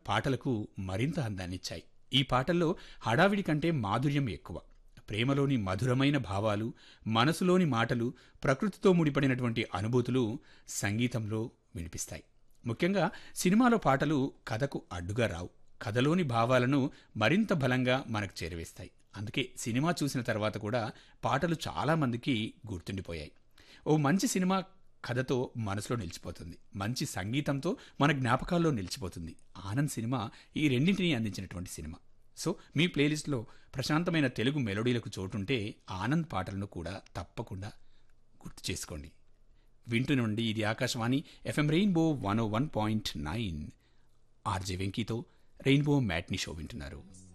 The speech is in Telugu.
పాటలకు మరింత అందాన్నిచ్చాయి ఈ పాటల్లో హడావిడి కంటే మాధుర్యం ఎక్కువ ప్రేమలోని మధురమైన భావాలు మనసులోని మాటలు ప్రకృతితో ముడిపడినటువంటి అనుభూతులు సంగీతంలో వినిపిస్తాయి ముఖ్యంగా సినిమాలో పాటలు కథకు అడ్డుగా రావు కథలోని భావాలను మరింత బలంగా మనకు చేరవేస్తాయి అందుకే సినిమా చూసిన తర్వాత కూడా పాటలు చాలామందికి గుర్తుండిపోయాయి ఓ మంచి సినిమా కథతో మనసులో నిలిచిపోతుంది మంచి సంగీతంతో మన జ్ఞాపకాల్లో నిలిచిపోతుంది ఆనంద్ సినిమా ఈ రెండింటినీ అందించినటువంటి సినిమా సో మీ ప్లేలిస్ట్లో ప్రశాంతమైన తెలుగు మెలోడీలకు చోటుంటే ఆనంద్ పాటలను కూడా తప్పకుండా గుర్తు చేసుకోండి వింటునండి ఇది Akashvani FM rainbow one O one point nine RJ వెంకీతో రెయిన్బో మ్యాట్ని షో వింటున్నారు